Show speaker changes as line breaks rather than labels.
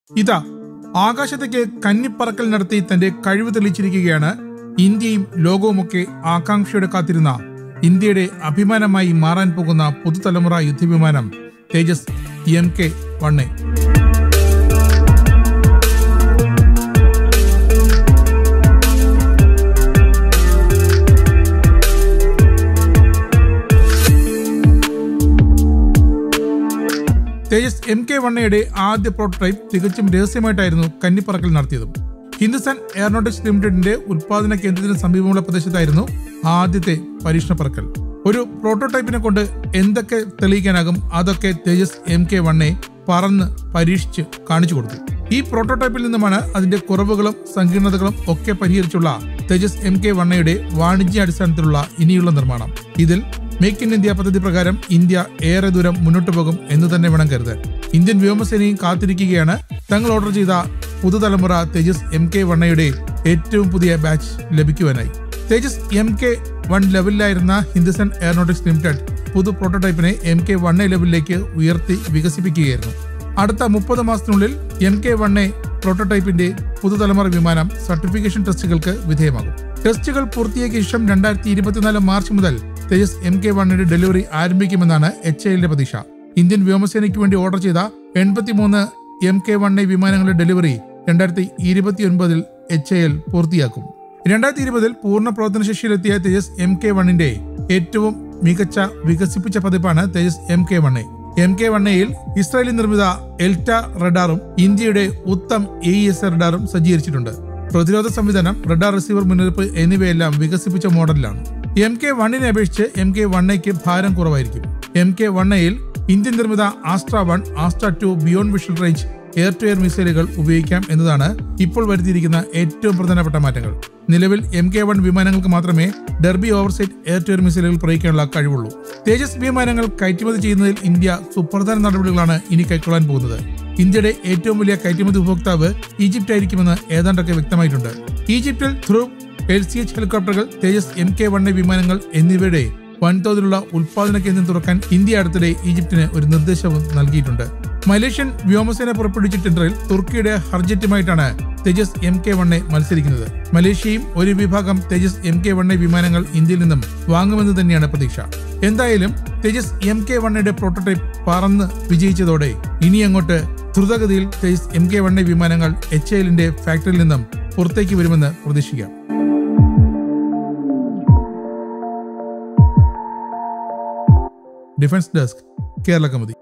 ഇതാ ആകാശത്തേക്ക് കന്നിപ്പറക്കൽ നടത്തി തന്റെ കഴിവ് തെളിയിച്ചിരിക്കുകയാണ് ഇന്ത്യയും ലോകവുമൊക്കെ ആകാംക്ഷയോടെ കാത്തിരുന്ന ഇന്ത്യയുടെ അഭിമാനമായി മാറാൻ പോകുന്ന പുതുതലമുറ യുദ്ധവിമാനം തേജസ് എം കെ വണ്ണെ തേജസ് എം കെ വണ്ണയുടെ ആദ്യ പ്രോട്ടോടൈപ്പ് തികച്ചും രഹസ്യമായിട്ടായിരുന്നു കന്നിപ്പറക്കൽ നടത്തിയതും ഹിന്ദുസ്ഥാൻ എയറോനോട്ടിക്സ് ലിമിറ്റഡിന്റെ ഉൽപാദന കേന്ദ്രത്തിന് സമീപമുള്ള പ്രദേശത്തായിരുന്നു ആദ്യത്തെ പരീക്ഷണ പറക്കൽ ഒരു പ്രോട്ടോടൈപ്പിനെ കൊണ്ട് എന്തൊക്കെ തെളിയിക്കാനാകും അതൊക്കെ തേജസ് എം കെ വണ്ണെ പറന്ന് പരീക്ഷിച്ച് കാണിച്ചു കൊടുത്തു ഈ പ്രോട്ടോടൈപ്പിൽ നിന്നുമാണ് അതിന്റെ കുറവുകളും സങ്കീർണതകളും ഒക്കെ പരിഹരിച്ചുള്ള തേജസ് എം കെ വണ്ണയുടെ വാണിജ്യ അടിസ്ഥാനത്തിലുള്ള ഇനിയുള്ള നിർമ്മാണം ഇതിൽ മേക്ക് ഇൻ ഇന്ത്യ പദ്ധതി പ്രകാരം ഇന്ത്യ ഏറെ ദൂരം മുന്നോട്ട് പോകും എന്ന് തന്നെ വേണം കരുതാൻ ഇന്ത്യൻ വ്യോമസേനയും കാത്തിരിക്കുകയാണ് തങ്ങൾ ഓർഡർ ചെയ്ത പുതുതലമുറ തേജസ് എം കെ വണ്ണയുടെ ഏറ്റവും പുതിയ ബാച്ച് ലഭിക്കുവാനായി തേജസ് എം കെ വൺ ലെവലിലായിരുന്ന ഹിന്ദുസ്ഥാൻ എയറോനോട്ടിക്സ് ലിമിറ്റഡ് പുതു പ്രോട്ടോടൈപ്പിനെ എം കെ വൺ എ ലെവലിലേക്ക് ഉയർത്തി വികസിപ്പിക്കുകയായിരുന്നു അടുത്ത മുപ്പത് മാസത്തിനുള്ളിൽ എം കെ വൺ എ പ്രോട്ടോടൈപ്പിന്റെ പുതുതലമുറ വിമാനം സർട്ടിഫിക്കേഷൻ ടെസ്റ്റുകൾക്ക് വിധേയമാകും ടെസ്റ്റുകൾ പൂർത്തിയാക്കിയ ശേഷം രണ്ടായിരത്തി ഇരുപത്തിനാല് മാർച്ച് മുതൽ തേജസ് എം കെ വണ്ണിന്റെ ഡെലിവറി ആരംഭിക്കുമെന്നാണ് എച്ച് എല്ലിന്റെ പ്രതീക്ഷ ഇന്ത്യൻ വ്യോമസേനയ്ക്ക് വേണ്ടി ഓർഡർ ചെയ്ത എൺപത്തിമൂന്ന് എം കെ വൺ എ വിമാനങ്ങളുടെ ഡെലിവറി രണ്ടായിരത്തി ഇരുപത്തിയൊൻപതിൽ എച്ച് എൽ പൂർത്തിയാക്കും രണ്ടായിരത്തി ഇരുപതിൽ പൂർണ്ണ പ്രവർത്തനശേഷിയിലെത്തിയ തേജസ് എം കെ വണ്ണിന്റെ ഏറ്റവും മികച്ച വികസിപ്പിച്ച പതിപ്പാണ് Tejas M K one A M K one എയിൽ ഇസ്രായേലി നിർമ്മിത എൽറ്റ റഡാറും ഇന്ത്യയുടെ ഉത്തം എ എസ് റഡാറും സജ്ജീകരിച്ചിട്ടുണ്ട് പ്രതിരോധ സംവിധാനം റഡാർ റിസീവർ മുന്നറിയിപ്പ് എന്നിവയെല്ലാം വികസിപ്പിച്ച മോഡലിലാണ് എം കെ വണ്ണിനെ അപേക്ഷിച്ച് എം കെ വൺ എക്ക് ഭാരം കുറവായിരിക്കും എം കെ വൺ എയിൽ ഇന്ത്യൻ നിർമ്മിത Astra one Astra two beyond visual range air to air മിസൈലുകൾ ഉപയോഗിക്കാം എന്നതാണ് ഇപ്പോൾ വരുത്തിയിരിക്കുന്ന ഏറ്റവും പ്രധാനപ്പെട്ട മാറ്റങ്ങൾ നിലവിൽ എം കെ വൺ വിമാനങ്ങൾക്ക് മാത്രമേ ഡെർബി ഓവർസൈറ്റ് എയർ ടു എയർ മിസൈലുകൾ പ്രയോഗിക്കാനുള്ള കഴിവുള്ളൂ തേജസ് വിമാനങ്ങൾ കയറ്റുമതി ചെയ്യുന്നതിൽ ഇന്ത്യ സുപ്രധാന നടപടികളാണ് ഇനി കൈക്കൊള്ളാൻ പോകുന്നത് ഇന്ത്യയുടെ ഏറ്റവും വലിയ കയറ്റുമതി ഉപഭോക്താവ് ഈജിപ്റ്റ് ആയിരിക്കുമെന്ന് ഏതാണ്ടൊക്കെ വ്യക്തമായിട്ടുണ്ട് ഈജിപ്തിൽ ധ്രുവ് എൽ സി എച്ച് ഹെലികോപ്റ്ററുകൾ തേജസ് എം കെ വൺ വിമാനങ്ങൾ എന്നിവയുടെ വൻതോതിലുള്ള ഉൽപാദന കേന്ദ്രം തുറക്കാൻ ഇന്ത്യ അടുത്തിടെ ഈജിപ്തിന് ഒരു നിർദ്ദേശവും നൽകിയിട്ടുണ്ട് മലേഷ്യൻ വ്യോമസേന പുറപ്പെടുവിച്ച ടെൻഡറിൽ തുർക്കിയുടെ ഹർജറ്റുമായിട്ടാണ് തേജസ് എം കെ വണ്ണെ മത്സരിക്കുന്നത് മലേഷ്യയും ഒരു വിഭാഗം തേജസ് എം കെ വണ്ണെ വിമാനങ്ങൾ ഇന്ത്യയിൽ നിന്നും വാങ്ങുമെന്ന് തന്നെയാണ് പ്രതീക്ഷ എന്തായാലും തേജസ് എം കെ വണ്ണയുടെ പ്രോട്ടോടൈപ്പ് പറന്ന് വിജയിച്ചതോടെ ഇനി അങ്ങോട്ട് ദ്രുതഗതിയിൽ തേജസ് എം കെ വണ്ണെ വിമാനങ്ങൾ എച്ച് എല്ലിന്റെ ഫാക്ടറിയിൽ നിന്നും പുറത്തേക്ക് വരുമെന്ന് പ്രതീക്ഷിക്കാം ഡിഫൻസ് ഡെസ്ക് കേരള കൗമുദി